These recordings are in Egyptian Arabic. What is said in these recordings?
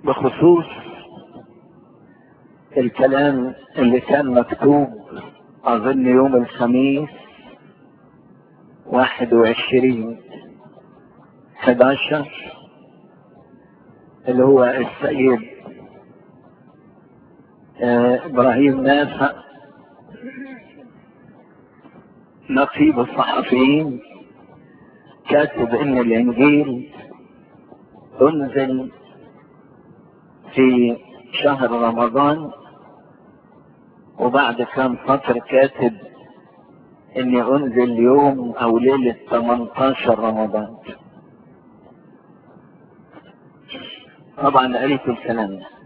بخصوص الكلام اللي كان مكتوب اظن يوم الخميس واحد وعشرين حداشر اللي هو السيد آه ابراهيم نافع نقيب الصحفيين كاتب ان الانجيل انزل في شهر رمضان وبعد كام فترة كاتب اني انزل يوم او ليلة 18 رمضان طبعا قريت الكلام ده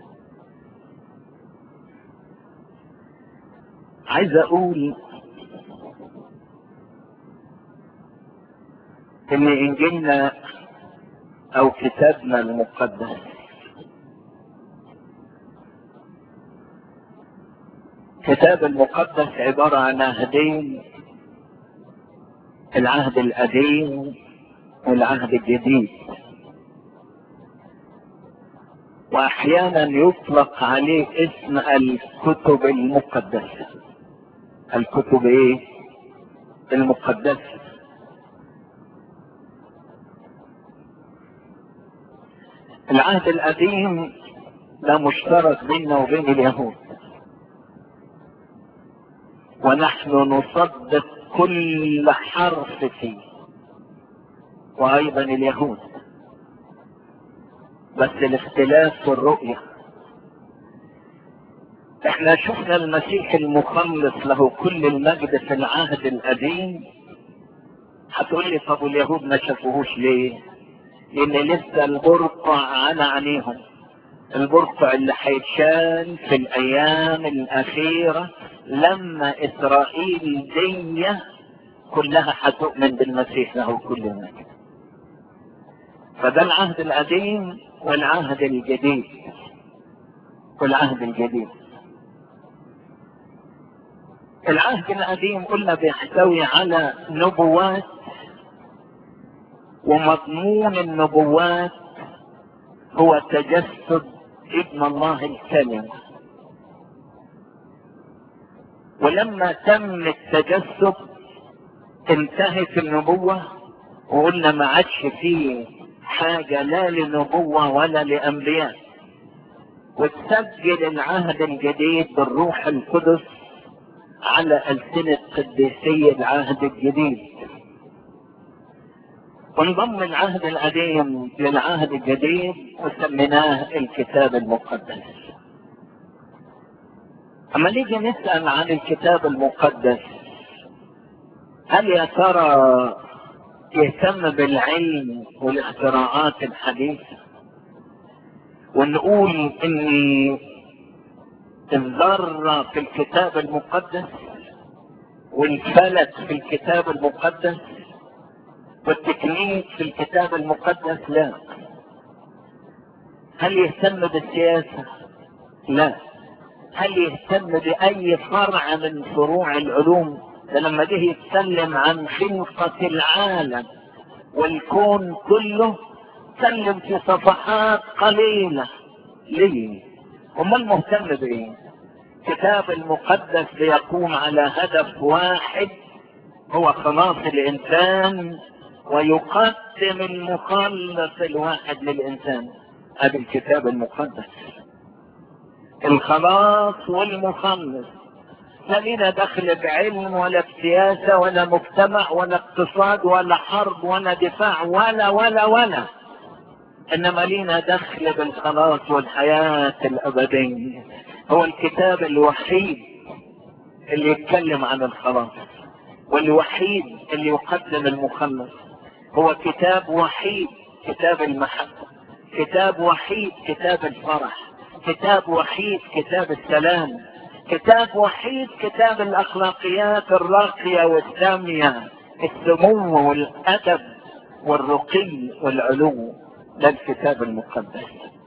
عايز اقول ان انجيلنا او كتابنا المقدس الكتاب المقدس عبارة عن عهدين العهد القديم والعهد الجديد واحيانا يطلق عليه اسم الكتب المقدسة الكتب ايه المقدسة العهد القديم ده مشترك بيننا وبين اليهود ونحن نصدق كل حرف فيه وايضا اليهود بس الاختلاف في الرؤية احنا شفنا المسيح المخلص له كل المجد في العهد القديم هتقول لي طب اليهود ما شافوهوش ليه لان لسه البرقع على عينيهم البرقع اللي هيتشال في الايام الاخيره لما اسرائيل دي كلها هتؤمن بالمسيح له كل المجد فده العهد القديم والعهد الجديد والعهد الجديد العهد القديم قلنا بيحتوي على نبوات ومضمون النبوات هو تجسد ابن الله الكلمة ولما تم التجسد انتهت النبوة وقلنا ما عادش فيه حاجة لا لنبوة ولا لأنبياء وتسجل العهد الجديد بالروح القدس على ألسنة قديسي العهد الجديد وانضم العهد القديم للعهد الجديد وسميناه الكتاب المقدس اما نيجي نسأل عن الكتاب المقدس هل يا ترى يهتم بالعلم والاختراعات الحديثة ونقول ان الذرة في الكتاب المقدس والفلك في الكتاب المقدس والتكنيك في الكتاب المقدس لا هل يهتم بالسياسة لا هل يهتم بأي فرع من فروع العلوم ده لما جه يتكلم عن خلقة العالم والكون كله تكلم في صفحات قليلة ليه امال مهتم بايه الكتاب المقدس بيقوم على هدف واحد هو خلاص الانسان ويقدم المخلص الواحد للانسان هذا الكتاب المقدس الخلاص والمخلص لا لنا دخل بعلم ولا بسياسة ولا مجتمع ولا اقتصاد ولا حرب ولا دفاع ولا ولا ولا انما لينا دخل بالخلاص والحياة الابدية هو الكتاب الوحيد اللي يتكلم عن الخلاص والوحيد اللي يقدم المخلص هو كتاب وحيد كتاب المحبة كتاب وحيد كتاب الفرح كتاب وحيد كتاب السلام كتاب وحيد كتاب الاخلاقيات الراقية والسامية السمو والادب والرقي والعلو ده الكتاب المقدس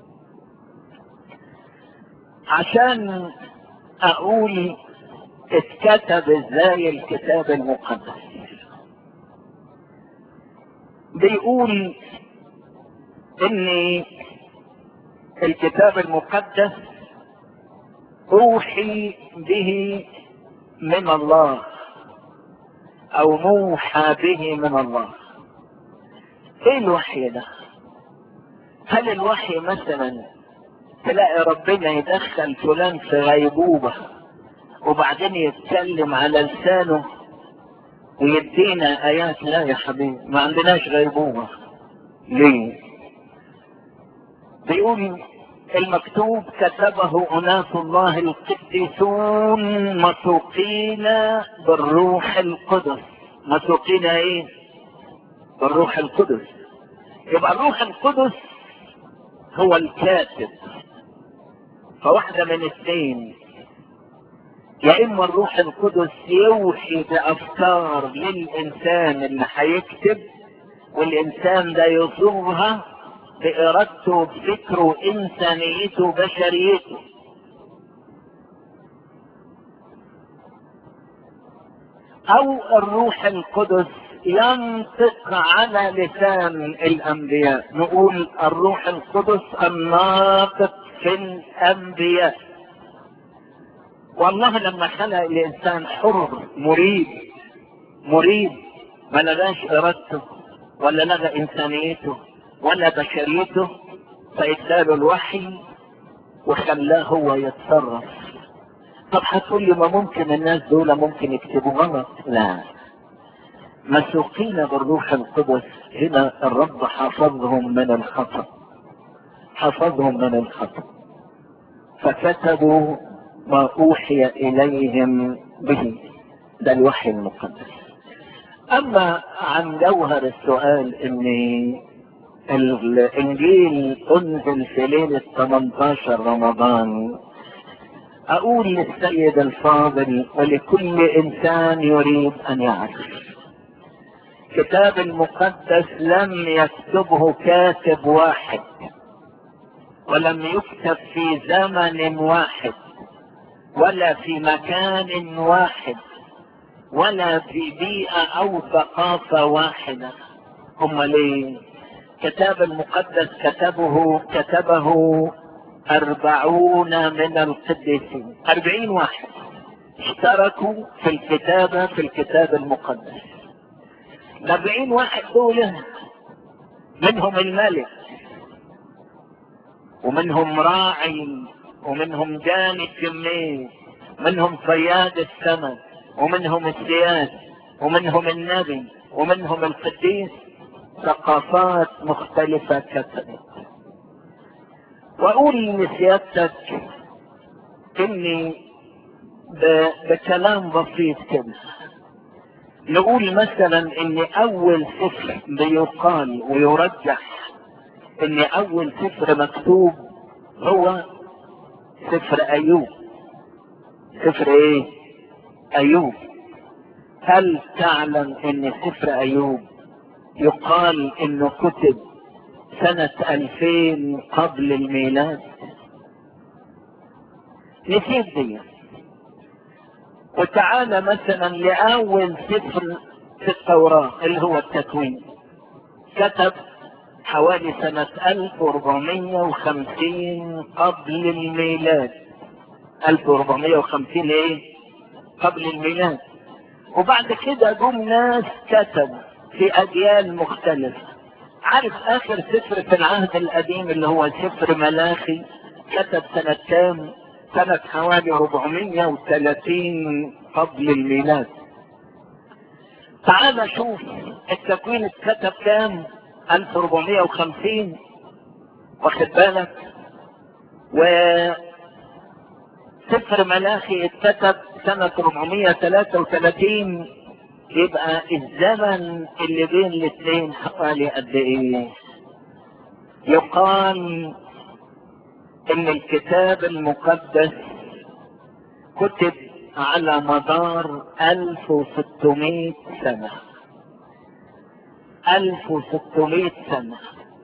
عشان اقول اتكتب ازاي الكتاب المقدس بيقول ان الكتاب المقدس اوحي به من الله او موحى به من الله ايه الوحي ده هل الوحي مثلا تلاقي ربنا يدخل فلان في غيبوبة وبعدين يتكلم على لسانه ويدينا ايات لا يا حبيبي ما عندناش غيبوبة ليه بيقول المكتوب كتبه أناس الله القديسون مسوقين بالروح القدس مسوقين ايه بالروح القدس يبقى الروح القدس هو الكاتب فواحدة من اثنين يا اما الروح القدس يوحي بافكار للانسان اللي هيكتب والانسان ده يصوغها بارادته بفكره انسانيته بشريته او الروح القدس ينطق على لسان الانبياء نقول الروح القدس الناطق في الانبياء والله لما خلق الانسان حر مريد مريد ما لغاش ارادته ولا لغى انسانيته ولا بشريته فاداله الوحي وخلاه هو يتصرف طب هتقول لي ما ممكن الناس دول ممكن يكتبوا غلط لا مسوقين بالروح القدس هنا الرب حفظهم من الخطأ حفظهم من الخطأ فكتبوا ما أوحي إليهم به ده الوحي المقدس أما عن جوهر السؤال إن الإنجيل أنزل في ليلة 18 رمضان أقول للسيد الفاضل ولكل إنسان يريد أن يعرف الكتاب المقدس لم يكتبه كاتب واحد ولم يكتب في زمن واحد ولا في مكان واحد ولا في بيئة أو ثقافة واحدة هم ليه كتاب المقدس كتبه كتبه أربعون من القديسين أربعين واحد اشتركوا في الكتابة في الكتاب المقدس الأربعين واحد دول منهم الملك ومنهم راعي ومنهم جاني الجميل منهم صياد السمك ومنهم السياس ومنهم النبي ومنهم القديس ثقافات مختلفة كتبت واقول لسيادتك اني بكلام بسيط كده نقول مثلا ان اول سفر بيقال ويرجح ان اول سفر مكتوب هو سفر ايوب سفر ايه ايوب هل تعلم ان سفر ايوب يقال انه كتب سنة الفين قبل الميلاد نسيت دي وتعالى مثلا لأول سفر في التوراة اللي هو التكوين كتب حوالي سنة 1450 قبل الميلاد 1450 ايه قبل الميلاد وبعد كده جم ناس كتبوا في اجيال مختلفة عارف اخر سفر في العهد القديم اللي هو سفر ملاخي كتب سنة كام سنة حوالي 430 قبل الميلاد تعال شوف التكوين اتكتب كام 1450 واخد بالك و سفر ملاخي اتكتب سنة 433 يبقى الزمن اللي بين الاثنين حوالي قد ايه يقال ان الكتاب المقدس كتب على مدار 1600 سنة 1600 سنة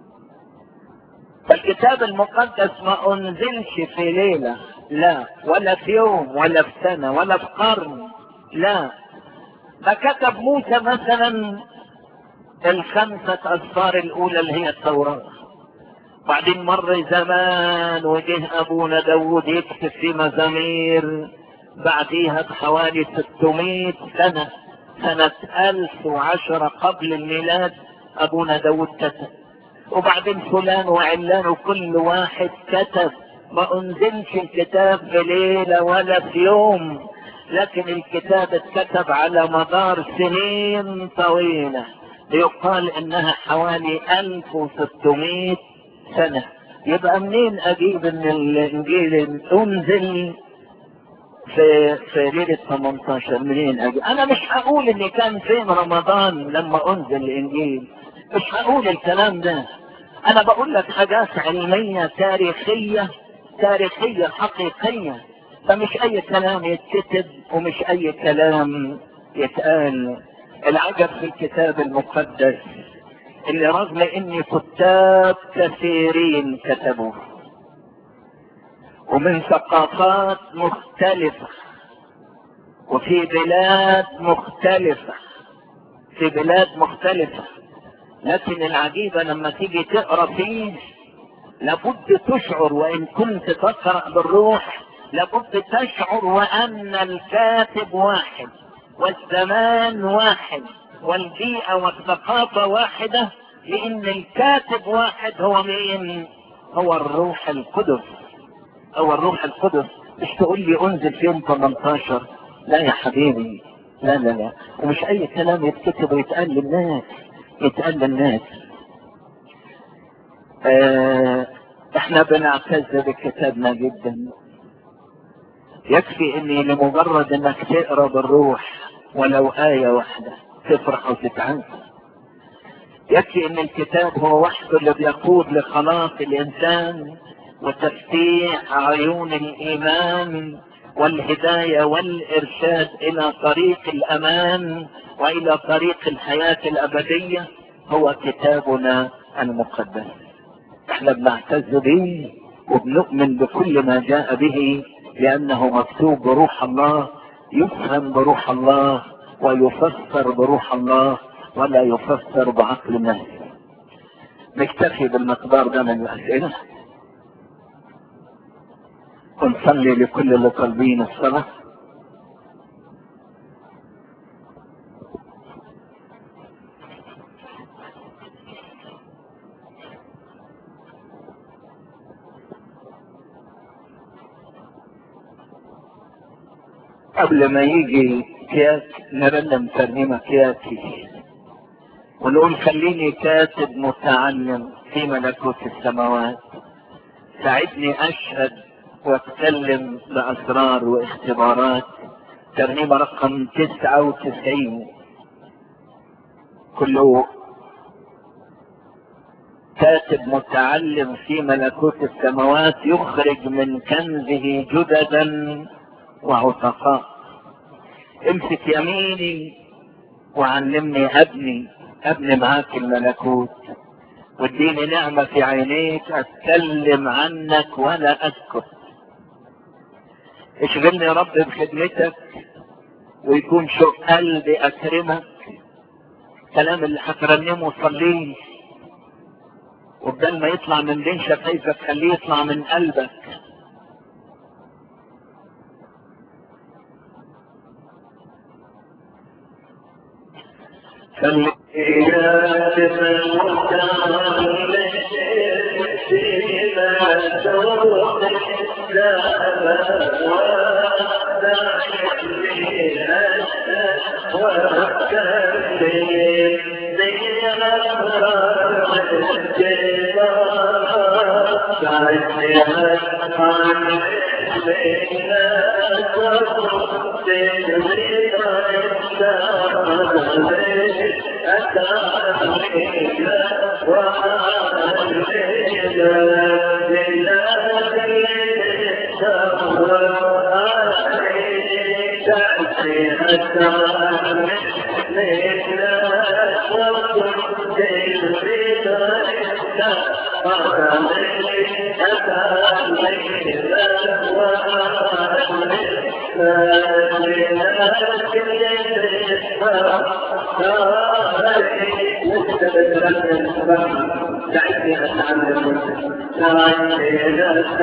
فالكتاب المقدس ما انزلش في ليلة لا ولا في يوم ولا في سنة ولا في قرن لا ده كتب موسى مثلا الخمسة أسفار الأولى اللي هي التوراة بعدين مر زمان وجه ابونا داود يكتب في مزامير بعديها بحوالي 600 سنة سنة 1010 قبل الميلاد ابونا داود كتب وبعدين فلان وعلان وكل واحد كتب ما انزلش الكتاب في ليلة ولا في يوم لكن الكتاب اتكتب على مدار سنين طويلة يقال انها حوالي 1600 سنة يبقى منين اجيب ان الانجيل انزل في في ليلة 18 منين اجيب انا مش هقول ان كان فين رمضان لما انزل الانجيل مش هقول الكلام ده انا بقول لك حاجات علمية تاريخية تاريخية حقيقية فمش اي كلام يتكتب ومش اي كلام يتقال العجب في الكتاب المقدس اللي رغم ان كتاب كثيرين كتبوه ومن ثقافات مختلفة وفي بلاد مختلفة في بلاد مختلفة لكن العجيبة لما تيجي تقرأ فيه لابد تشعر وإن كنت تقرأ بالروح لابد تشعر وأن الكاتب واحد والزمان واحد والبيئة والثقافة واحدة لأن الكاتب واحد هو مين؟ هو الروح القدس هو الروح القدس مش تقول لي انزل في يوم 18 لا يا حبيبي لا لا لا ومش اي كلام يتكتب ويتقال للناس يتقال للناس آه احنا بنعتز بكتابنا جدا يكفي اني لمجرد انك تقرا بالروح ولو آية واحدة تفرح وتتعنس يكفي ان الكتاب هو وحده اللي بيقود لخلاص الانسان وتفتيح عيون الايمان والهداية والارشاد الى طريق الامان والى طريق الحياة الابدية هو كتابنا المقدس احنا بنعتز به وبنؤمن بكل ما جاء به لانه مكتوب بروح الله يفهم بروح الله ويفسر بروح الله ولا يفسر بعقل الناس نكتفي بالمقدار ده من الاسئله ونصلي لكل اللي طالبين الصلاه قبل ما يجي كياك نرنم ترنيمة كياكي ونقول خليني كاتب متعلم في ملكوت السماوات ساعدني اشهد واتكلم باسرار واختبارات ترنيمة رقم تسعة وتسعين كله كاتب متعلم في ملكوت السماوات يخرج من كنزه جددا وعتقاء امسك يميني وعلمني ابني ابني معاك الملكوت واديني نعمة في عينيك اتكلم عنك ولا اسكت اشغلني يا رب بخدمتك ويكون شوق قلبي اكرمك كلام اللي هترنمه صليه وبدل ما يطلع من بين شفايفك خليه يطلع من قلبك Thank you. تحكي أتعلم تعالي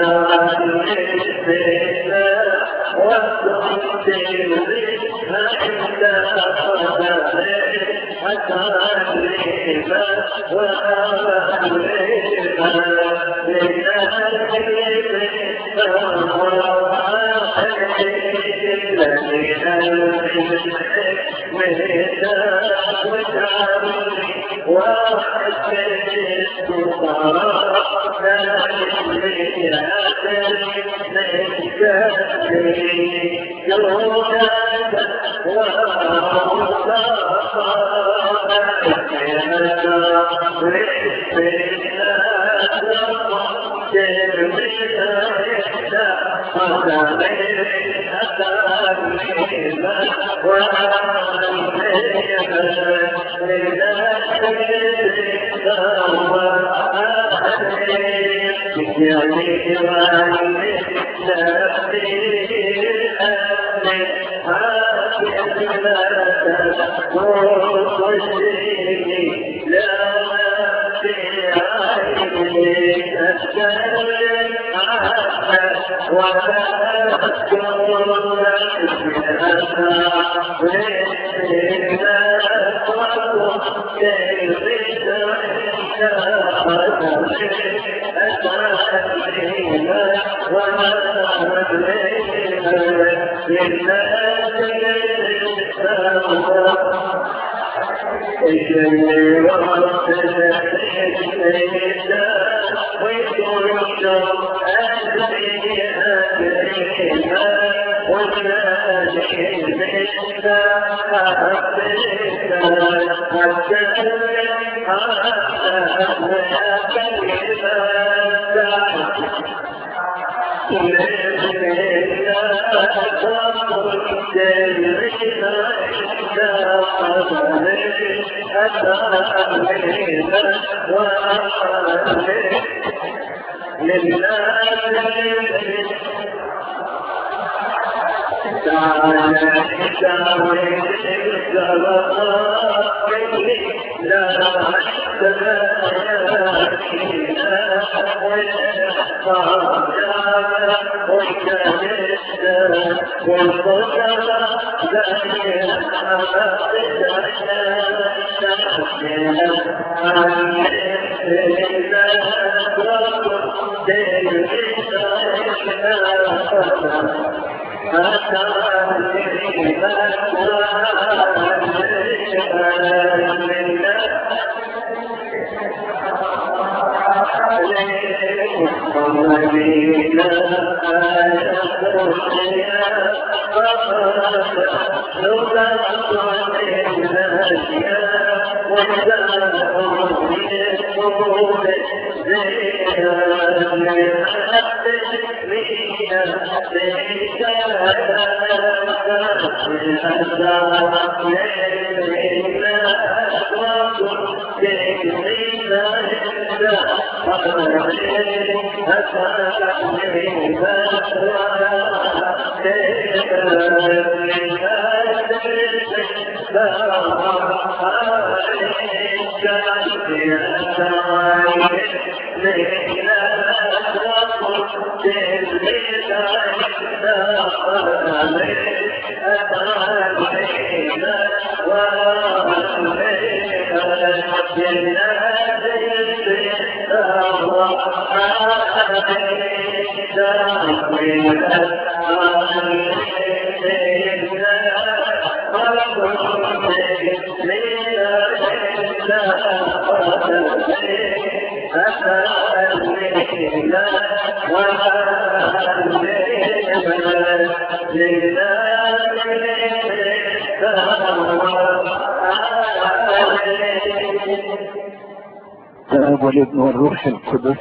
الاب والابن والروح القدس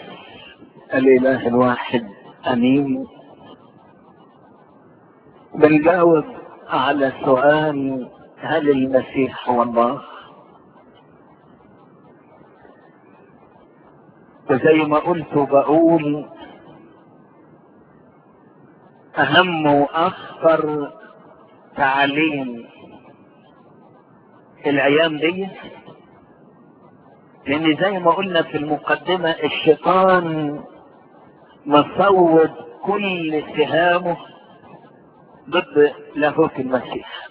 الاله الواحد امين بنجاوب على سؤال هل المسيح هو الله وزي ما قلت بقول اهم واخطر تعليم الايام دي لان زي ما قلنا في المقدمة الشيطان مصوب كل سهامه ضد لاهوت المسيح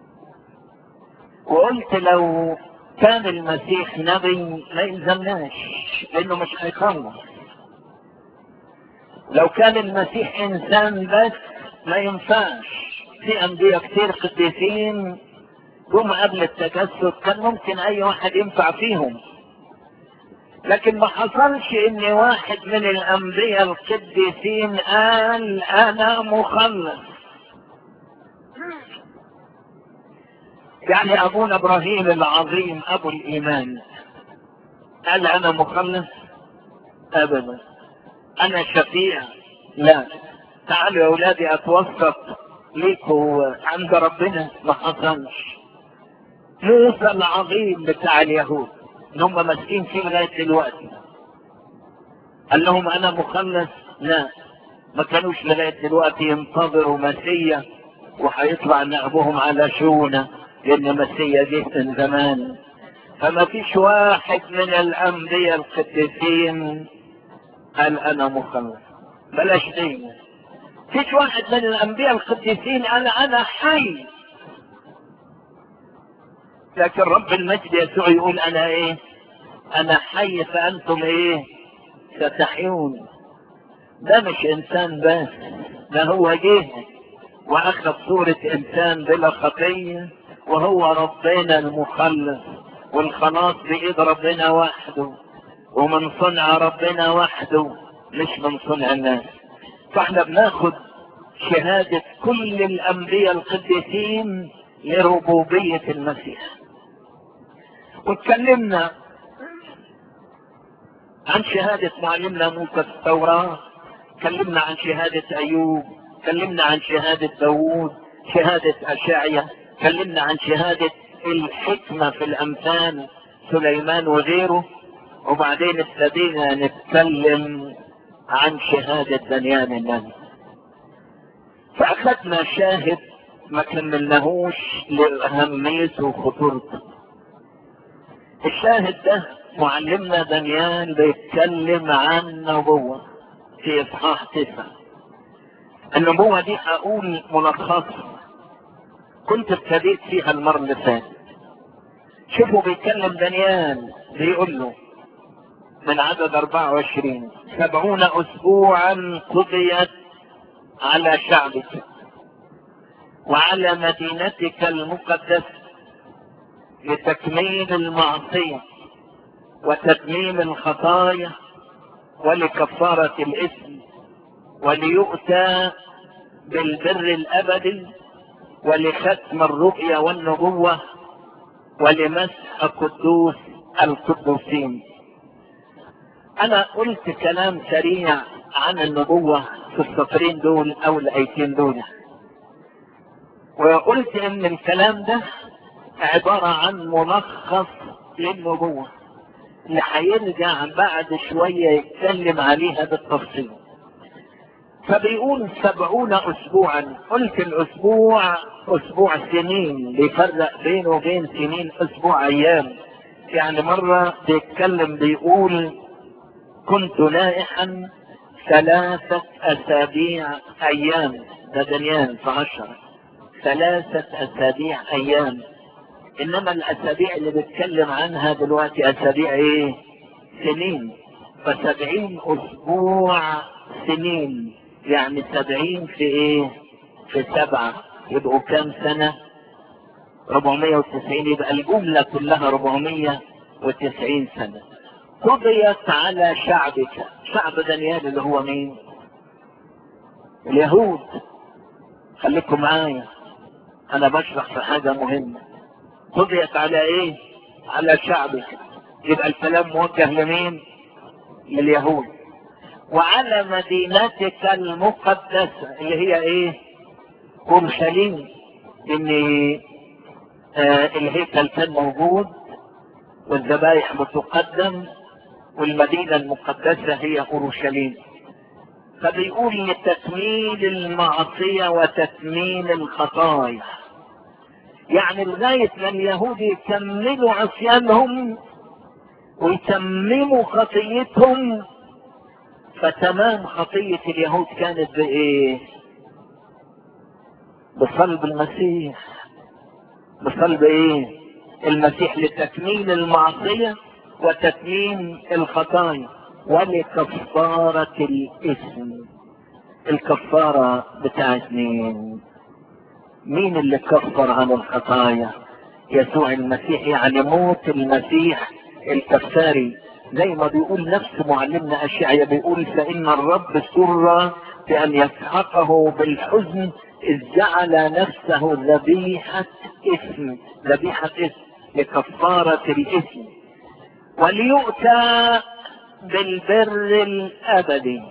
وقلت لو كان المسيح نبي ما يلزمناش لانه مش هيخلص لو كان المسيح انسان بس ما ينفعش في انبياء كتير قديسين جم قبل التجسد كان ممكن اي واحد ينفع فيهم لكن ما حصلش ان واحد من الانبياء القديسين قال انا مخلص يعني ابونا ابراهيم العظيم ابو الايمان قال انا مخلص ابدا انا شفيع لا تعالوا يا اولادي اتوسط ليكوا عند ربنا ما حصلش موسى العظيم بتاع اليهود اللي هم ماسكين فيه لغايه دلوقتي قال لهم انا مخلص لا ما كانوش لغايه دلوقتي ينتظروا مسيا وهيطلع نعبهم على شونه لان مسيا جه من زمان فما فيش واحد من الانبياء القديسين قال انا مخلص بلاش دي فيش واحد من الانبياء القديسين قال انا حي لكن رب المجد يسوع يقول انا ايه انا حي فانتم ايه ستحيون ده مش انسان بس ده هو جه واخذ صورة انسان بلا خطية وهو ربنا المخلص والخلاص بايد ربنا وحده ومن صنع ربنا وحده مش من صنع الناس فاحنا بناخد شهادة كل الانبياء القديسين لربوبية المسيح واتكلمنا عن شهادة معلمنا موسى في التوراة تكلمنا عن شهادة أيوب تكلمنا عن شهادة داوود شهادة أشعيا تكلمنا عن شهادة الحكمة في الأمثال سليمان وغيره وبعدين ابتدينا نتكلم عن شهادة دانيال النبي فأخذنا شاهد ما كملناهوش لأهميته وخطورته الشاهد ده معلمنا دانيال بيتكلم عن نبوة في إصحاح تسعة النبوة دي أقول ملخصها كنت ابتديت فيها المرة اللي فاتت شوفوا بيتكلم دانيال بيقول له من عدد 24 سبعون أسبوعا قضيت على شعبك وعلى مدينتك المقدسة لتكميل المعصية وتتميم الخطايا ولكفارة الإثم وليؤتى بالبر الأبدي ولختم الرؤيا والنبوة ولمسح قدوس القدوسين أنا قلت كلام سريع عن النبوة في السطرين دول أو الآيتين دول وقلت إن الكلام ده عبارة عن ملخص للنبوة اللي هيرجع بعد شوية يتكلم عليها بالتفصيل فبيقول سبعون اسبوعا قلت الاسبوع اسبوع سنين بيفرق بينه وبين سنين اسبوع ايام يعني مرة بيتكلم بيقول كنت نائحا ثلاثة اسابيع ايام ده دنيان في عشرة ثلاثة اسابيع ايام انما الاسابيع اللي بيتكلم عنها دلوقتي اسابيع ايه سنين فسبعين اسبوع سنين يعني سبعين في ايه في سبعة يبقوا كام سنة 490 يبقى الجملة كلها 490 سنة قضيت على شعبك شعب دانيال اللي هو مين اليهود خليكم معايا انا بشرح في حاجة مهمة قضيت على ايه على شعبك يبقى الكلام موجه لمين لليهود وعلى مدينتك المقدسة اللي هي ايه اورشليم ان آه الهيكل كان موجود والذبائح بتقدم والمدينة المقدسة هي اورشليم فبيقول لتكميل المعصية وتكميل الخطايا يعني لغاية ما اليهود يكملوا عصيانهم ويتمموا خطيتهم فتمام خطية اليهود كانت بإيه؟ بصلب المسيح بصلب إيه؟ المسيح لتكميل المعصية وتتميم الخطايا ولكفارة الإثم الكفارة بتاعت مين؟ مين اللي كفر عن الخطايا؟ يسوع المسيح يعني موت المسيح الكفاري زي ما بيقول نفس معلمنا أشعيا بيقول فإن الرب سر بأن يسحقه بالحزن إذ جعل نفسه ذبيحة إثم ذبيحة إثم لكفارة الإثم وليؤتى بالبر الأبدي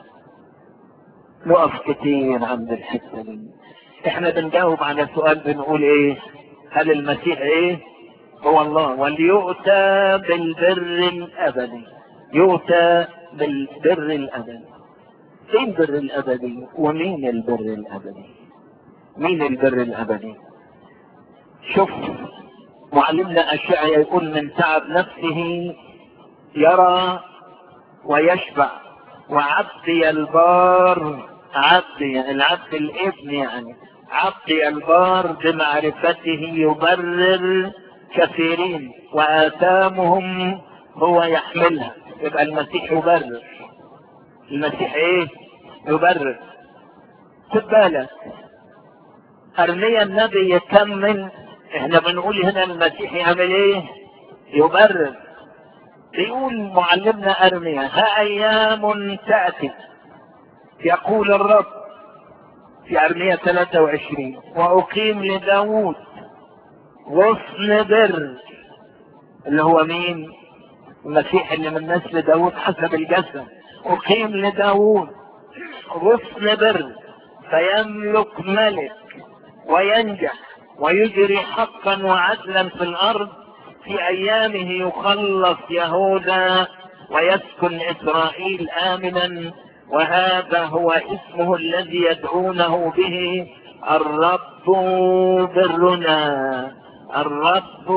نقف كتير عند الحتة دي احنا بنجاوب على سؤال بنقول ايه هل المسيح ايه هو الله وليؤتى بالبر الابدي يؤتى بالبر الابدي فين البر الابدي ومين البر الابدي مين البر الابدي شوف معلمنا اشعيا يقول من تعب نفسه يرى ويشبع وعبدي البار عبدي العبد الابن يعني عبدي البار بمعرفته يبرر كثيرين وآثامهم هو يحملها يبقى المسيح يبرر المسيح ايه يبرر خد بالك ارميا النبي يكمل احنا بنقول هنا المسيح يعمل ايه يبرر يقول معلمنا ارميا ها ايام تأتي يقول الرب في ارميا 23 واقيم لداود غصن بر اللي هو مين المسيح اللي من نسل داود حسب الجسد اقيم لداود غصن بر فيملك ملك وينجح ويجري حقا وعدلا في الارض في ايامه يخلص يهوذا ويسكن اسرائيل امنا وهذا هو اسمه الذي يدعونه به الرب برنا الرب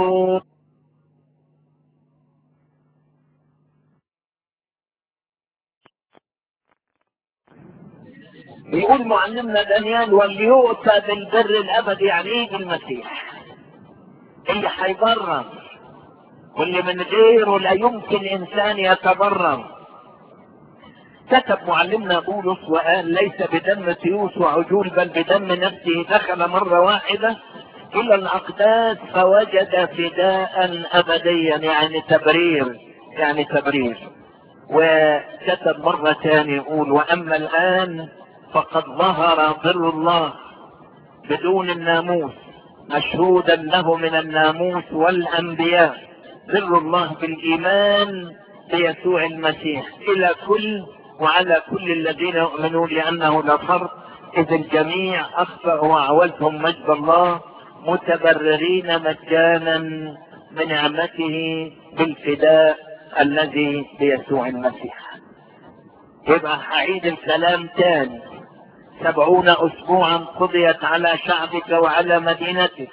يقول معلمنا دانيال وليؤتى بالبر الابدي يعني ايه المسيح اللي هيبرر واللي من غيره لا يمكن انسان يتبرر كتب معلمنا بولس وقال ليس بدم تيوس وعجول بل بدم نفسه دخل مرة واحدة إلى الأقداس فوجد فداء أبديا يعني تبرير يعني تبرير وكتب مرة ثانية يقول وأما الآن فقد ظهر بر الله بدون الناموس مشهودا له من الناموس والأنبياء بر الله بالإيمان بيسوع المسيح إلى كل وعلى كل الذين يؤمنون لأنه لا فرق إذ الجميع أخطأوا وعولتهم مجد الله متبررين مجانا بنعمته بالفداء الذي بيسوع المسيح يبقى هعيد الكلام تاني سبعون أسبوعا قضيت على شعبك وعلى مدينتك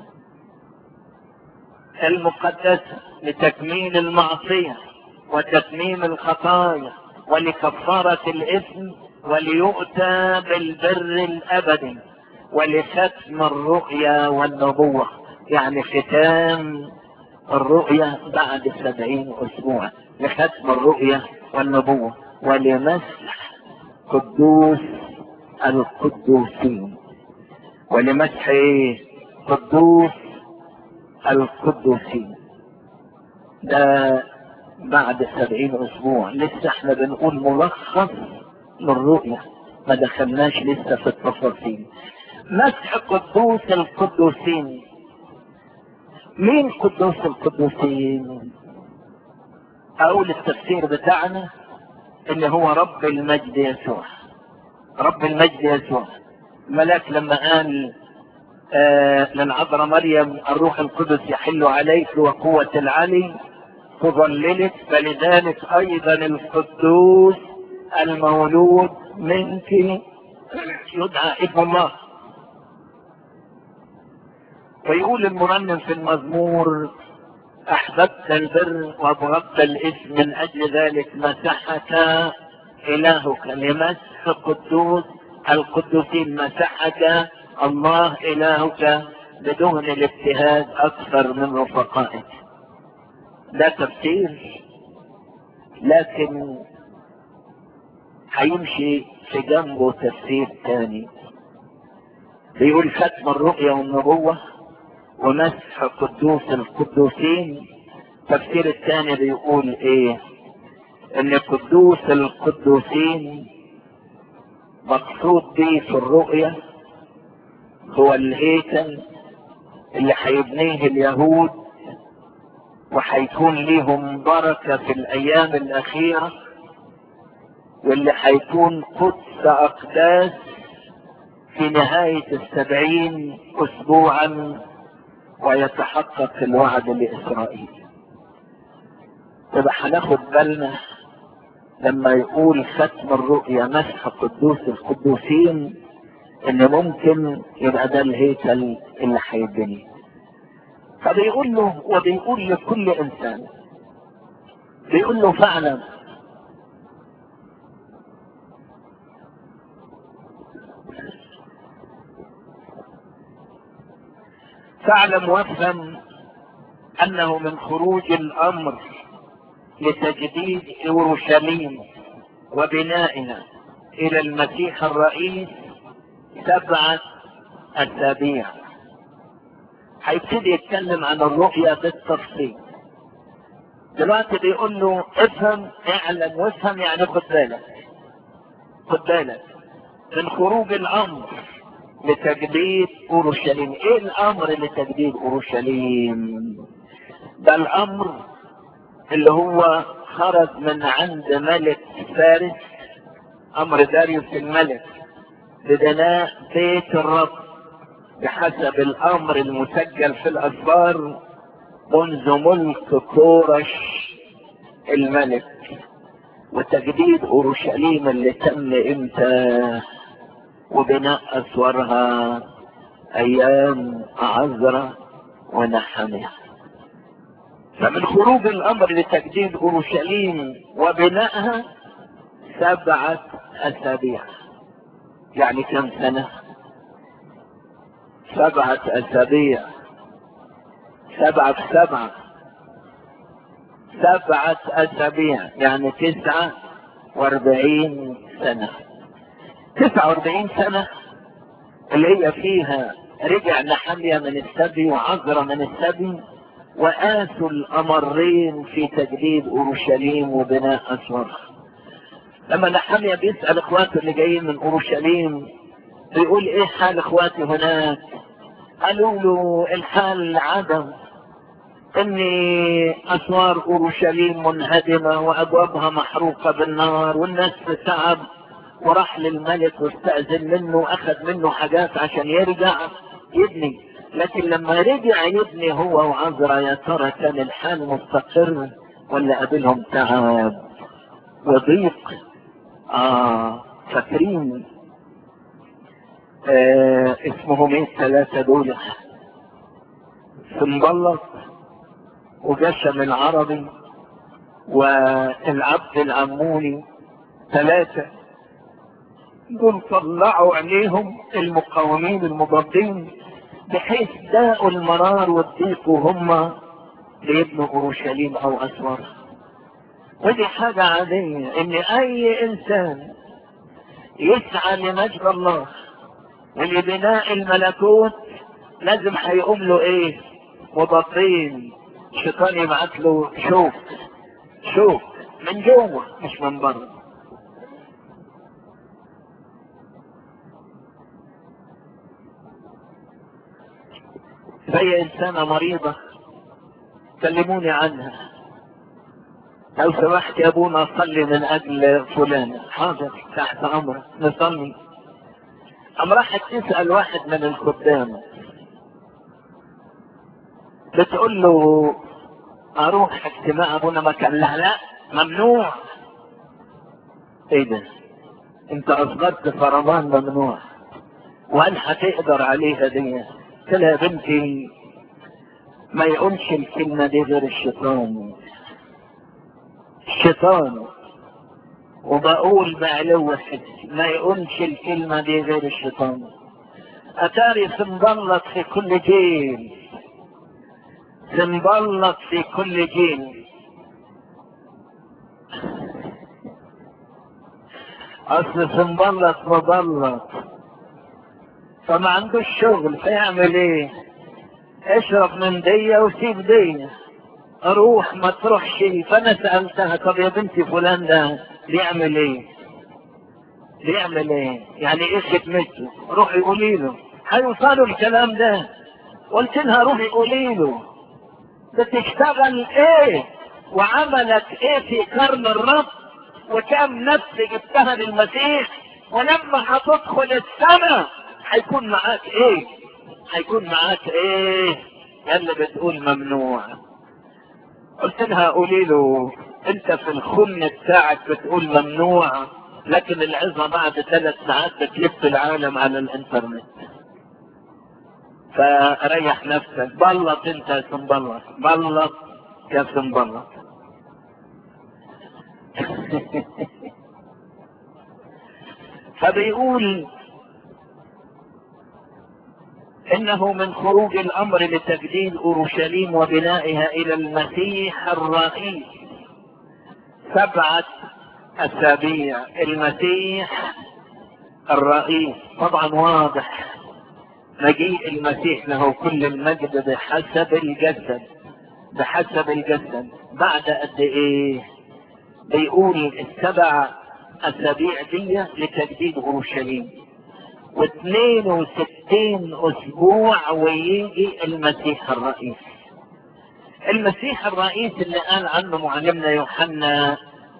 المقدسة لتكميل المعصية وتتميم الخطايا ولكفارة الإثم وليؤتى بالبر الأبدي ولختم الرؤيا والنبوة يعني ختام الرؤيا بعد سبعين أسبوعا لختم الرؤيا والنبوة ولمسح قدوس القدوسين ولمسح ايه قدوس القدوسين ده بعد سبعين اسبوع لسه احنا بنقول ملخص للرؤية ما دخلناش لسه في التفاصيل مسح قدوس القدوسين مين قدوس القدوسين اقول التفسير بتاعنا ان هو رب المجد يسوع رب المجد يسوع الملاك لما قال آه للعذراء مريم الروح القدس يحل عليك وقوة العلي تظللك فلذلك ايضا القدوس المولود منك يدعى ابن الله ويقول المرنم في المزمور احببت البر وابغضت الاثم من اجل ذلك مسحك الهك لمسح قدوس القدوسين مسحك الله الهك بدون الابتهاج اكثر من رفقائك ده تفسير لكن هيمشي في جنبه تفسير تاني بيقول ختم الرؤيا والنبوة ومسح قدوس القدوسين التفسير الثاني بيقول ايه ان قدوس القدوسين مقصود به في الرؤيا هو الهيكل اللي هيبنيه اليهود وهيكون ليهم بركة في الأيام الأخيرة واللي هيكون قدس أقداس في نهاية السبعين أسبوعا ويتحقق الوعد لإسرائيل تبقى هناخد بالنا لما يقول ختم الرؤيا مسح قدوس القدوسين ان ممكن يبقى ده الهيكل اللي هيتبني فبيقول له وبيقول لكل انسان بيقول له فعلا فاعلم وافهم انه من خروج الامر لتجديد اورشليم وبنائها الى المسيح الرئيس سبعة اسابيع هيبتدي يتكلم عن الرؤيا بالتفصيل دلوقتي بيقول له افهم اعلم وافهم يعني خد بالك خد بالك من خروج الامر لتجديد اورشليم ايه الامر لتجديد اورشليم ده الامر اللي هو خرج من عند ملك فارس امر داريوس الملك ببناء بيت الرب بحسب الامر المسجل في الاسفار منذ ملك كورش الملك وتجديد اورشليم اللي تم امتى وبناء اسوارها ايام عزرة ونحمية فمن خروج الامر لتجديد اورشليم وبنائها سبعة اسابيع يعني كم سنة سبعة اسابيع سبعة في سبعة سبعة اسابيع يعني تسعة واربعين سنة تسعة واربعين سنة اللي هي فيها رجع نحمية من السبي وعذرة من السبي وآسوا الأمرين في تجديد أورشليم وبناء أسوارها لما نحمية بيسأل إخواته اللي جايين من أورشليم بيقول إيه حال إخواتي هناك قالوا له الحال عدم ان اسوار اورشليم منهدمة وابوابها محروقة بالنار والناس في تعب وراح للملك واستأذن منه واخذ منه حاجات عشان يرجع يبني لكن لما رجع يبني هو وعذرا يا ترى كان الحال مستقر ولا قابلهم تعب وضيق اه فاكرين آه اسمهم ايه الثلاثة دول سنبلط وجشم العربي والعبد العموني ثلاثة دول طلعوا عينيهم المقاومين المضادين بحيث داقوا المرار والضيق وهم ليبنوا اورشليم او اسوار ودي حاجة عادية ان اي انسان يسعى لمجد الله ولبناء الملكوت لازم هيقوم له ايه مضادين الشيطان يبعت له شوف شوف من جوه مش من بره زي انسانة مريضة كلموني عنها لو سمحت يا ابونا صلي من اجل فلان حاضر تحت امرك نصلي ام راحت تسأل واحد من الخدام بتقول له اروح اجتماع ابونا مكان لا لا ممنوع ايه ده انت اصدرت فرمان ممنوع وهل هتقدر عليها دي قلت لها يا بنتي ما يقولش الكلمة دي غير الشيطان الشيطان وبقول بعلو حسي ما يقولش الكلمة دي غير الشيطان أتاري سنبلط في كل جيل سنبلط في كل جيل أصل سنبلط مبلط فما عندوش شغل فيعمل ايه اشرب من دي وسيب دي اروح ما تروحش فانا سألتها طب يا بنتي فلان ده بيعمل ايه بيعمل ايه يعني ايه خدمته روحي قولي له هيوصلوا الكلام ده قلت لها روحي قولي له بتشتغل ايه وعملك ايه في كرم الرب وكم نفس جبتها للمسيح ولما هتدخل السماء هيكون معاك ايه هيكون معاك ايه اللي بتقول ممنوع قلت لها قولي له انت في الخن بتاعك بتقول ممنوع لكن العظة بعد ثلاث ساعات بتلف العالم على الانترنت فريح نفسك بلط انت يا سنبلط بلط يا سنبلط فبيقول انه من خروج الامر لتجديد اورشليم وبنائها الى المسيح الرئيس سبعة اسابيع المسيح الرئيس طبعا واضح مجيء المسيح له كل المجد بحسب الجسد بحسب الجسد بعد قد ايه بيقول السبع اسابيع دي لتجديد اورشليم واثنين وستين اسبوع ويجي المسيح الرئيس المسيح الرئيس اللي قال عنه معلمنا يوحنا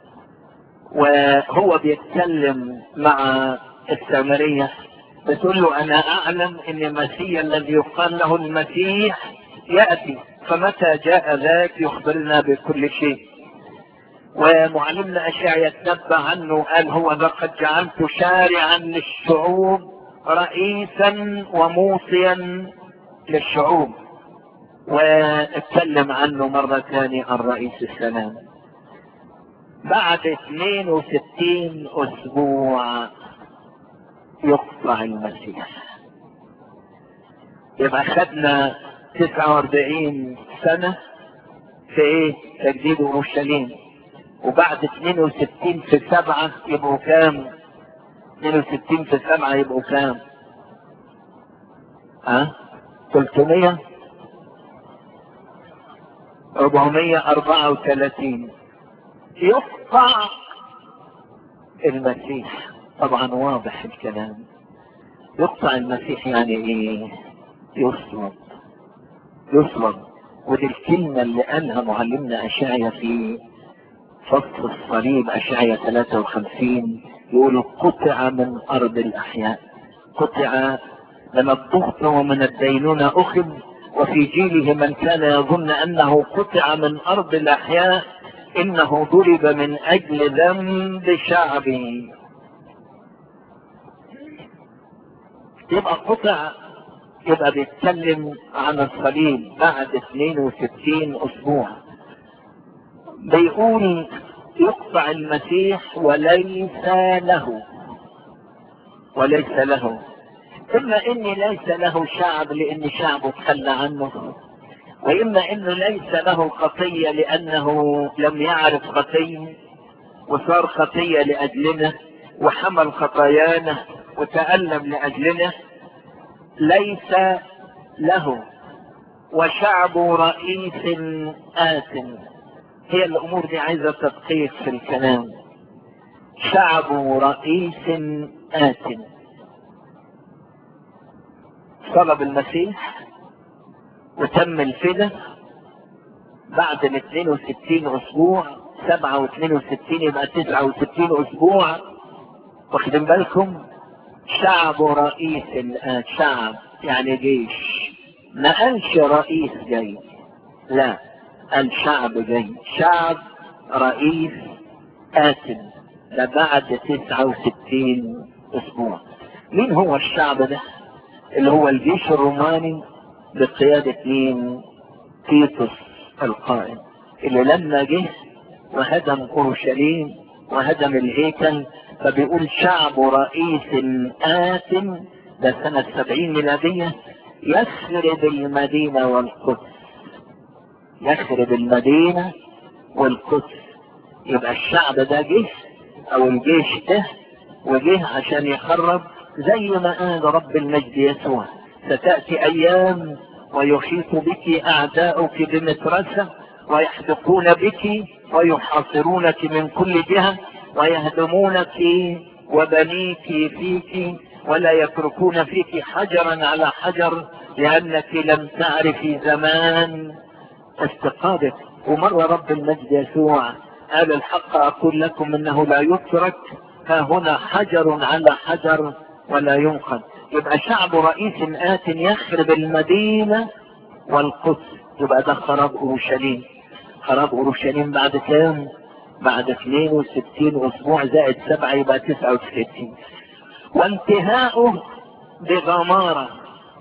وهو بيتكلم مع السامرية بتقول له انا اعلم ان المسيح الذي يقال له المسيح يأتي فمتى جاء ذاك يخبرنا بكل شيء ومعلمنا اشعيا يتنبأ عنه قال هو لقد جعلت شارعا للشعوب رئيسا وموصيا للشعوب واتكلم عنه مرة ثانية عن رئيس السلام بعد 62 اسبوع يقطع المسيح يبقى خدنا 49 سنة في ايه تجديد اورشليم وبعد 62 في سبعة يبقوا كام 62 في سبعة يبقوا كام ها أه؟ 300 434 يقطع المسيح طبعا واضح الكلام يقطع المسيح يعني ايه يصلب يصلب ودي الكلمة اللي قالها معلمنا أشعيا في فصل الصليب أشعيا 53 يقول قطع من أرض الأحياء قطع من الضغط ومن الدينونة أخذ وفي جيله من كان يظن أنه قطع من أرض الأحياء إنه ضرب من أجل ذنب شعبه يبقى قطع يبقى بيتكلم عن الصليب بعد 62 أسبوع بيقول يقطع المسيح وليس له وليس له إما إن ليس له شعب لأن شعبه تخلى عنه وإما إنه ليس له خطية لأنه لم يعرف خطية وصار خطية لأجلنا وحمل خطايانا وتألم لأجلنا ليس له وشعب رئيس آثم هي الأمور دي عايزة تدقيق في الكلام شعب رئيس آثم صلب المسيح وتم الفدا بعد ال 62 اسبوع 7 و 62 يبقى 69 اسبوع واخدين بالكم شعب رئيس الآن شعب يعني جيش ما قالش رئيس جاي لا قال شعب جاي شعب رئيس آسم ده بعد 69 اسبوع مين هو الشعب ده اللي هو الجيش الروماني بقيادة مين تيتوس القائد اللي لما جه وهدم اورشليم وهدم الهيكل فبيقول شعب رئيس آت ده سنة سبعين ميلادية يخرب المدينة والقدس يخرب المدينة والقدس يبقى الشعب ده جه او الجيش ده وجه عشان يخرب زي ما قال رب المجد يسوع ستأتي ايام ويحيط بك اعداؤك بمترسة ويحدقون بك ويحاصرونك من كل جهة ويهدمونك وبنيك فيك ولا يتركون فيك حجرا على حجر لانك لم تعرفي زمان استقامتك ومرة رب المجد يسوع قال الحق اقول لكم انه لا يترك ها هنا حجر على حجر ولا ينقذ يبقى شعب رئيس آت يخرب المدينة والقدس يبقى ده خراب اورشليم خراب اورشليم بعد كام بعد 62 اسبوع زائد سبعة يبقى 69 وانتهاؤه بغمارة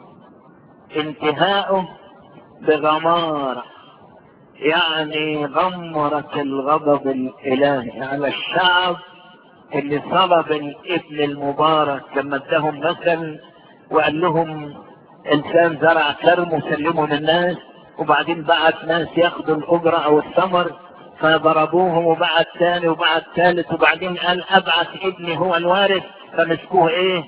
انتهاؤه بغمارة يعني غمرت الغضب الالهي على الشعب اللي صلب الابن المبارك لما اداهم مثل وقال لهم انسان زرع كرم وسلمه للناس وبعدين بعت ناس ياخدوا الاجرة او الثمر فضربوهم وبعت ثاني وبعت ثالث وبعدين قال ابعث ابني هو الوارث فمسكوه ايه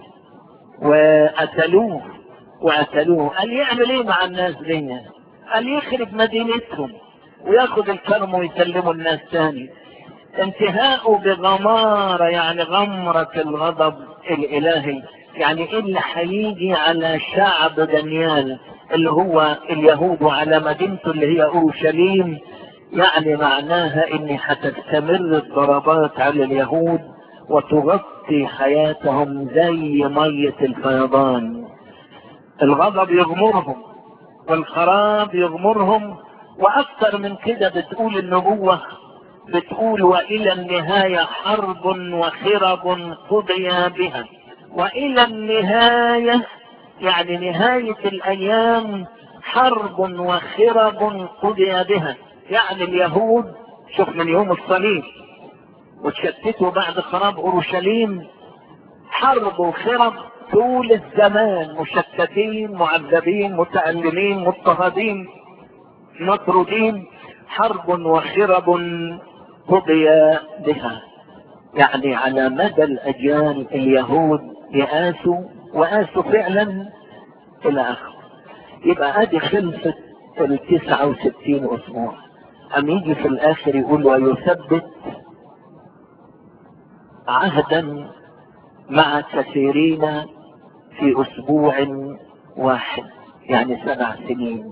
وقتلوه وقتلوه قال يعمل ايه مع الناس دي قال يخرب مدينتهم وياخد الكرم ويسلمه الناس تاني انتهاءه بغمارة يعني غمرة الغضب الالهي يعني ايه اللي هيجي على شعب دانيال اللي هو اليهود وعلى مدينته اللي هي اورشليم يعني معناها ان هتستمر الضربات على اليهود وتغطي حياتهم زي مية الفيضان الغضب يغمرهم والخراب يغمرهم واكثر من كده بتقول النبوة بتقول والى النهاية حرب وخرب قضي بها والى النهاية يعني نهاية الايام حرب وخرب قضي بها يعني اليهود شوف من يوم الصليب وتشتتوا بعد خراب اورشليم حرب وخرب طول الزمان مشتتين معذبين متألمين مضطهدين مطرودين حرب وخرب قضي بها يعني على مدى الاجيال اليهود يآسوا وآسوا فعلا الى اخره يبقى ادي خلصت التسعة وستين اسبوع ام يجي في الاخر يقول ويثبت عهدا مع كثيرين في اسبوع واحد يعني سبع سنين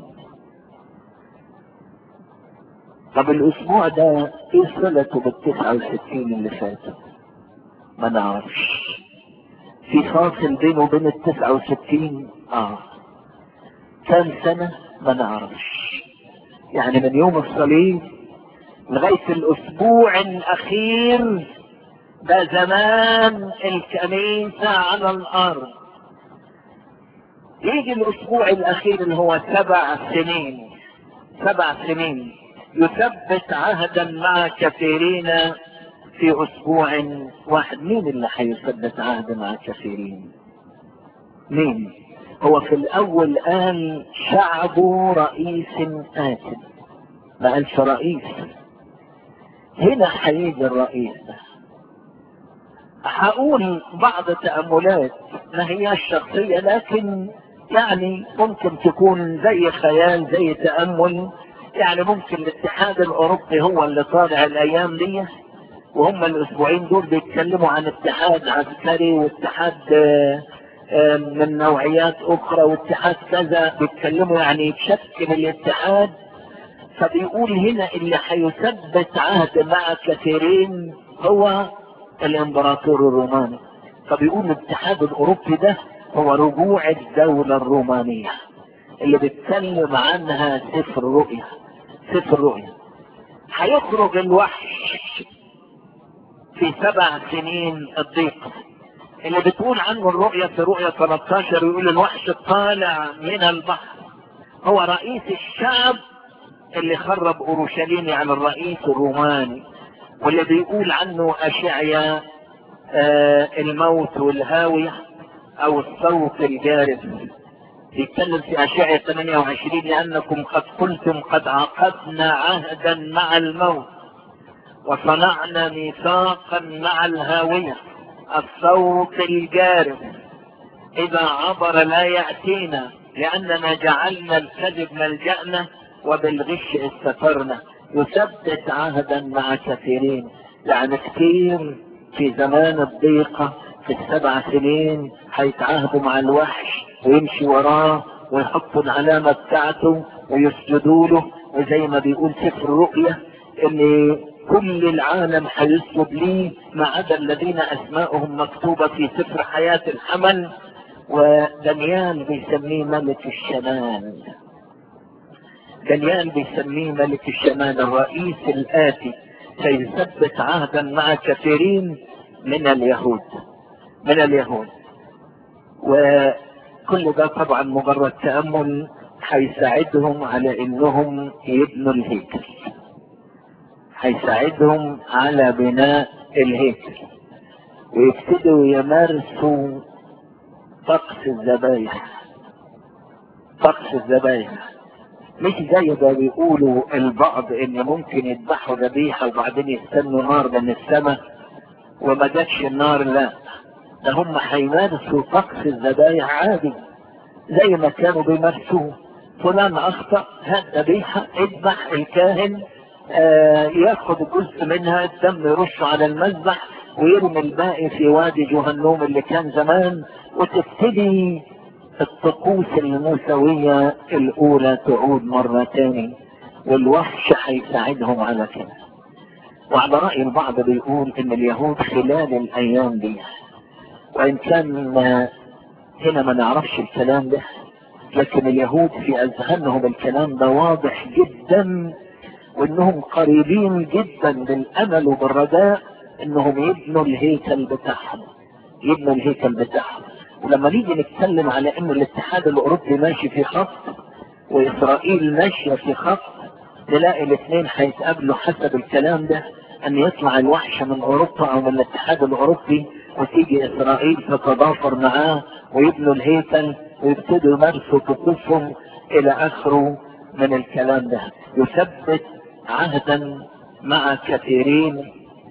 طب الاسبوع ده ايه صلته بالتسعة وستين اللي فاتوا ما نعرفش في فاصل بينه وبين التسعة وستين اه كام سنة ما نعرفش يعني من يوم الصليب لغاية الاسبوع الاخير ده زمان الكنيسة على الارض يجي الاسبوع الاخير اللي هو سبع سنين سبع سنين يثبت عهدا مع كثيرين في اسبوع واحد مين اللي هيثبت عهد مع كثيرين مين هو في الاول قال شعب رئيس آتم ما قالش رئيس هنا هيجي الرئيس ده هقول بعض تأملات ما هي الشخصية لكن يعني ممكن تكون زي خيال زي تأمل يعني ممكن الاتحاد الاوروبي هو اللي طالع الايام دي وهم الاسبوعين دول بيتكلموا عن اتحاد عسكري واتحاد من نوعيات اخرى واتحاد كذا بيتكلموا يعني يشكل الاتحاد فبيقول هنا اللي هيثبت عهد مع كثيرين هو الامبراطور الروماني فبيقول الاتحاد الاوروبي ده هو رجوع الدولة الرومانية اللي بيتكلم عنها سفر رؤيا سفر رؤيا هيخرج الوحش في سبع سنين الضيق اللي بتقول عنه الرؤيا في رؤيا 13 يقول الوحش طالع من البحر هو رئيس الشعب اللي خرب اورشليم يعني الرئيس الروماني واللي بيقول عنه اشعيا آه الموت والهاوية او الصوت الجارف بيتكلم في اشعيا 28 لانكم قد قلتم قد عقدنا عهدا مع الموت وصنعنا ميثاقا مع الهاوية الصوت الجارف اذا عبر لا يأتينا لاننا جعلنا الكذب ملجأنا وبالغش استترنا يثبت عهدا مع كثيرين يعني كثير في زمان الضيقة في السبع سنين هيتعاهدوا مع الوحش ويمشي وراه ويحطوا العلامة بتاعته ويسجدوا له وزي ما بيقول سفر الرؤية ان كل العالم هيسجد ليه ما عدا الذين اسماءهم مكتوبة في سفر حياة الحمل ودانيال بيسميه ملك الشمال دانيال بيسميه ملك الشمال الرئيس الآتي سيثبت عهدا مع كثيرين من اليهود من اليهود وكل ده طبعا مجرد تأمل هيساعدهم على انهم يبنوا الهيكل هيساعدهم على بناء الهيكل ويبتدوا يمارسوا طقس الذبايح طقس الذبايح مش زي ما بيقولوا البعض ان ممكن يذبحوا ذبيحة وبعدين يستنوا نار من السماء وما جاتش النار لا ده هم هيمارسوا طقس الذبايح عادي زي ما كانوا بيمارسوه فلان اخطأ هات ذبيحة اذبح الكاهن آه ياخد جزء منها الدم يرشه على المذبح ويرمي الباقي في وادي جهنم اللي كان زمان وتبتدي الطقوس الموسوية الأولى تعود مرة تاني والوحش هيساعدهم على كده وعلى رأي البعض بيقول إن اليهود خلال الأيام دي وإن كان هنا ما نعرفش الكلام ده لكن اليهود في أذهانهم الكلام ده واضح جدا وإنهم قريبين جدا بالأمل وبالرجاء إنهم يبنوا الهيكل بتاعهم يبنوا الهيكل بتاعهم ولما نيجي نتكلم على ان الاتحاد الاوروبي ماشي في خط واسرائيل ماشية في خط نلاقي الاثنين هيتقابلوا حسب الكلام ده ان يطلع الوحش من اوروبا او من الاتحاد الاوروبي وتيجي اسرائيل تتضافر معاه ويبنوا الهيكل ويبتدوا يمارسوا طقوسهم الى اخره من الكلام ده يثبت عهدا مع كثيرين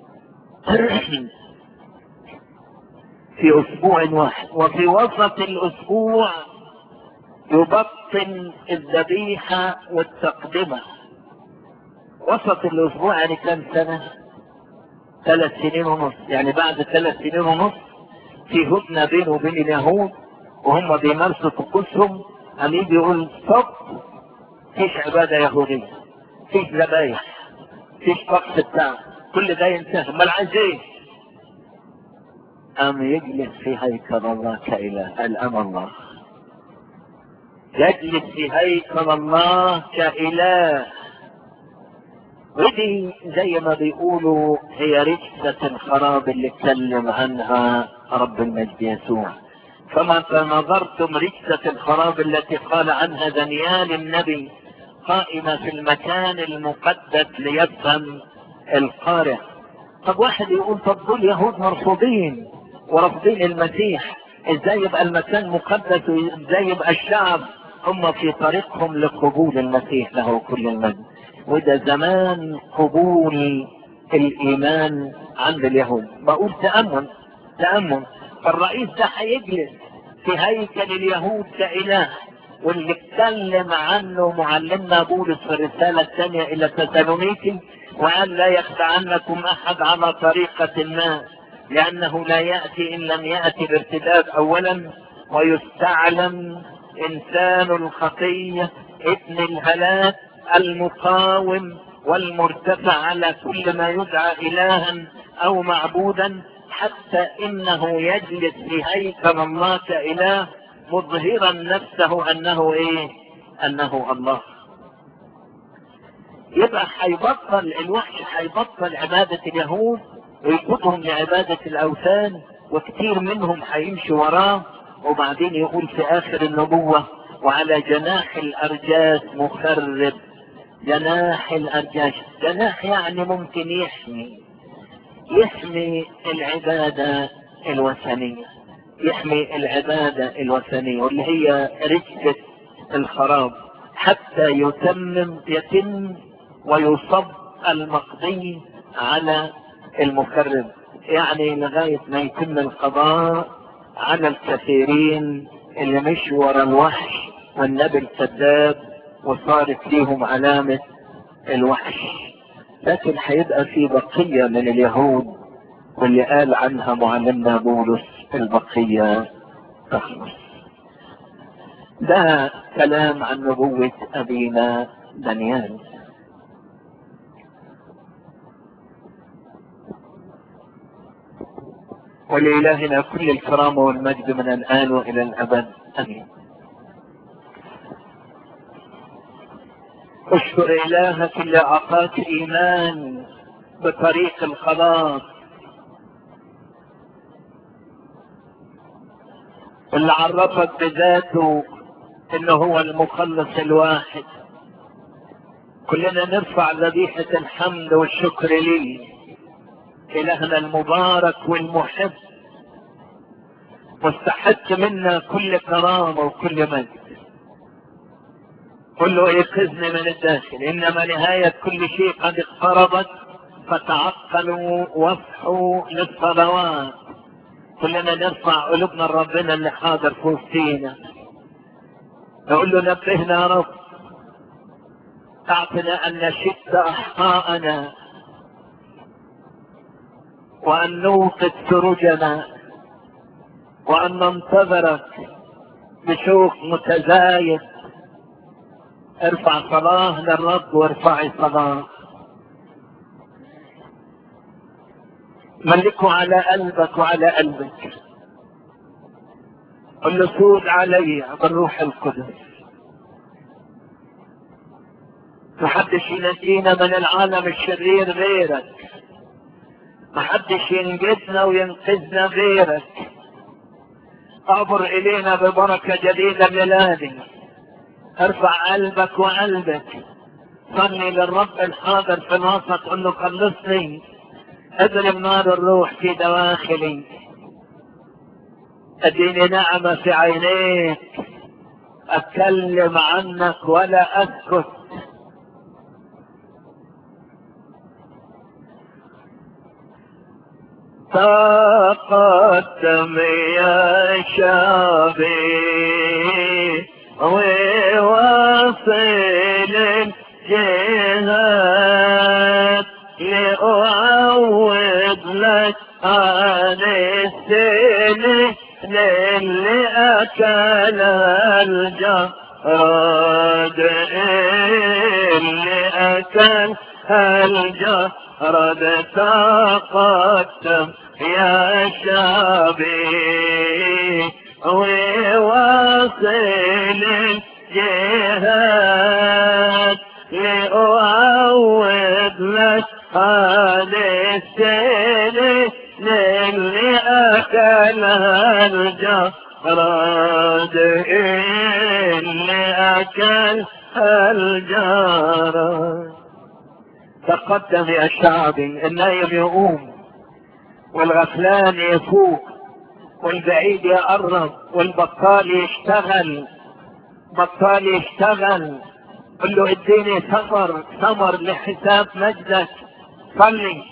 في اسبوع واحد وفي وسط الاسبوع يبطن الذبيحة والتقدمة وسط الاسبوع يعني كم سنة ثلاث سنين ونص يعني بعد ثلاث سنين ونص في هدنة بينه وبين اليهود وهم بيمارسوا طقوسهم قام يجي يقول ستوب فيش عبادة يهودية فيش ذبايح فيش طقس بتاع كل ده ينتهي امال عايز ايه؟ أم يجلس في هيكل الله كإله الأم الله يجلس في هيكل الله كإله ودي زي ما بيقولوا هي رجسة الخراب اللي اتكلم عنها رب المجد يسوع فما نظرتم رجسة الخراب التي قال عنها دانيال النبي قائمة في المكان المقدس ليفهم القارئ طب واحد يقول طب دول يهود مرفوضين ورافضين المسيح ازاي يبقى المكان مقدس وازاي يبقى الشعب هم في طريقهم لقبول المسيح له كل المجد وده زمان قبول الايمان عند اليهود بقول تأمل تأمل فالرئيس ده هيجلس في هيكل اليهود كإله واللي اتكلم عنه معلمنا بولس في الرسالة الثانية إلى تسالونيكي وقال لا يخدعنكم أحد على طريقة ما لأنه لا يأتي إن لم يأتي بارتداد أولا ويستعلم إنسان الخطية ابن الهلاك المقاوم والمرتفع على كل ما يدعى إلها أو معبودا حتى إنه يجلس في هيكل الله كإله مظهرا نفسه أنه إيه؟ أنه الله يبقى هيبطل الوحش هيبطل عبادة اليهود ويقودهم لعبادة الأوثان وكثير منهم هيمشي وراه وبعدين يقول في آخر النبوة وعلى جناح الأرجاس مخرب جناح الأرجاس جناح يعني ممكن يحمي يحمي العبادة الوثنية يحمي العبادة الوثنية واللي هي رجة الخراب حتى يتمم يتم ويصب المقضي على المخرب يعني لغاية ما يتم القضاء على الكثيرين اللي مشوا ورا الوحش والنبي الكذاب وصارت ليهم علامة الوحش لكن هيبقى في بقية من اليهود واللي قال عنها معلمنا بولس البقية تخلص ده كلام عن نبوة أبينا دانيال ولإلهنا كل الكرامة والمجد من الآن وإلى الأبد أمين اشكر إلهك اللي أعطاك إيمان بطريق الخلاص اللي عرفك بذاته انه هو المخلص الواحد كلنا نرفع ذبيحة الحمد والشكر ليه إلهنا المبارك والمحب واستحق منا كل كرامة وكل مجد كله يقظني من الداخل إنما نهاية كل شيء قد اقتربت فتعقلوا واصحوا للصلوات كلنا نرفع قلوبنا لربنا اللي حاضر في وسطينا نقول له نبهنا يا رب اعطنا ان نشد احقاءنا وان نوقد سرجنا وان ننتظرك بشوق متزايد ارفع صلاه للرب وارفعي صلاه ملكه على قلبك وعلى قلبك قل له سود علي بالروح القدس محدش ينجينا من العالم الشرير غيرك محدش ينجدنا وينقذنا غيرك اعبر الينا ببركة جديدة ميلادي ارفع قلبك وقلبك صلي للرب الحاضر في الوسط قل له خلصني اضرب نار الروح في دواخلي اديني نعمة في عينيك اتكلم عنك ولا اسكت تقدم يا شابي وواصل الجهاد لأعوض لك عن السنة للي أكل الجراد اللي أكل الجراد تقدم يا شابي وواصل الجهاد لأعوض لك عن السنة اللي أكلها الجراد اللي أكلها الجراد تقدم يا شعبي النايم يقوم والغفلان يفوق والبعيد يقرب والبطال يشتغل بطال يشتغل قل له اديني ثمر ثمر لحساب مجدك صلي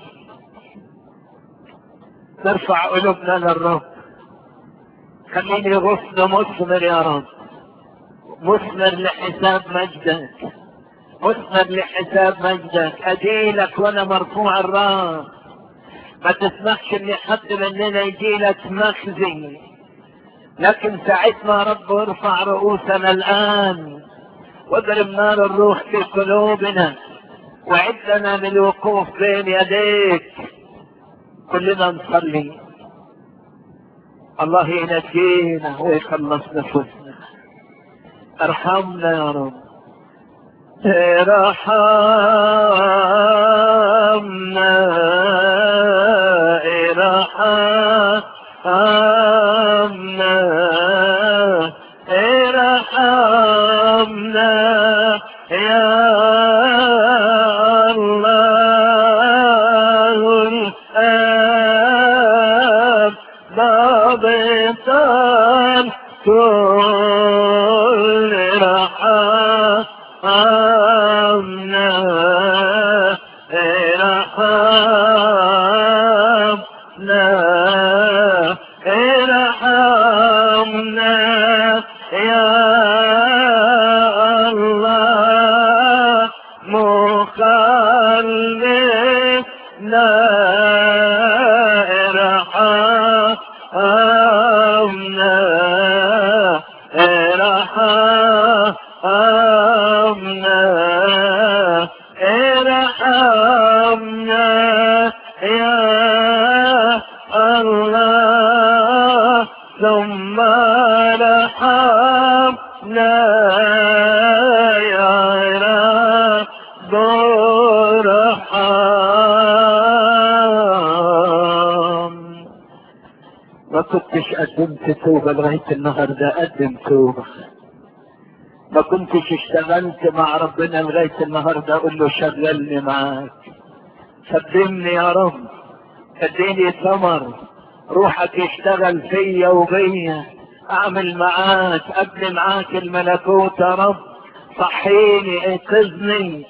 نرفع قلوبنا للرب خليني غصن مثمر يا رب مثمر لحساب مجدك مثمر لحساب مجدك اديلك وانا مرفوع الراس ما تسمحش ان حد مننا يجيلك مخزي لكن ساعتنا رب ارفع رؤوسنا الان واضرب نار الروح في قلوبنا وعدنا من الوقوف بين يديك كلنا نصلي الله ينجينا ويخلص نفوسنا ارحمنا يا رب ارحمنا ارحمنا ارحمنا كل رحمنا ارحمنا ارحمنا يا الله مخلصنا ارحمنا ارحمنا ارحمنا يا الله ثم رحمنا يا رب ارحم ما كنتش قدمت توبة لغاية النهاردة قدم توبة ما كنتش اشتغلت مع ربنا لغاية النهاردة اقول له شغلني معاك خدمني يا رب اديني ثمر روحك يشتغل فيا وبيا اعمل معاك ابني معاك الملكوت يا رب صحيني انقذني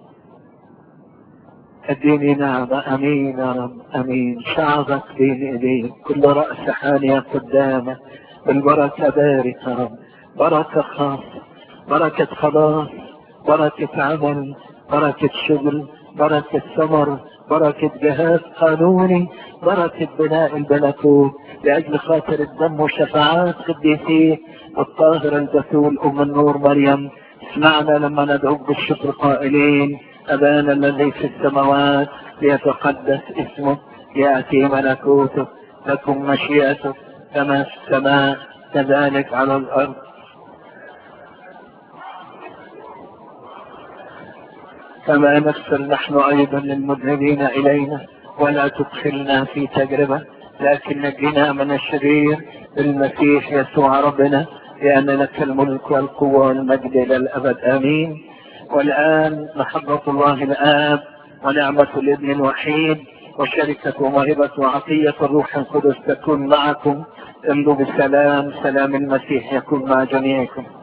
اديني نعمة امين يا رب امين شعبك بين ايديك كل رأس حانية قدامك بالبركة بارك يا رب بركة خاصة بركة خلاص بركة عمل بركة شغل بركة ثمر بركة جهاز قانوني بركة بناء الملكوت لأجل خاطر الدم وشفاعات قديسيه والطاهر البتول أم النور مريم اسمعنا لما ندعوك بالشكر قائلين أبانا الذي في السماوات ليتقدس اسمك يأتي ملكوتك لكم مشيئتك كما في السماء كذلك على الأرض كما نغفر نحن أيضا للمذنبين إلينا ولا تدخلنا في تجربة لكن نجنا من الشرير المسيح يسوع ربنا لأن لك الملك والقوة والمجد إلى الأبد آمين والآن محبة الله الآب ونعمة الابن الوحيد وشركة وموهبة وعطية الروح القدس تكون معكم امضوا بالسلام سلام المسيح يكون مع جميعكم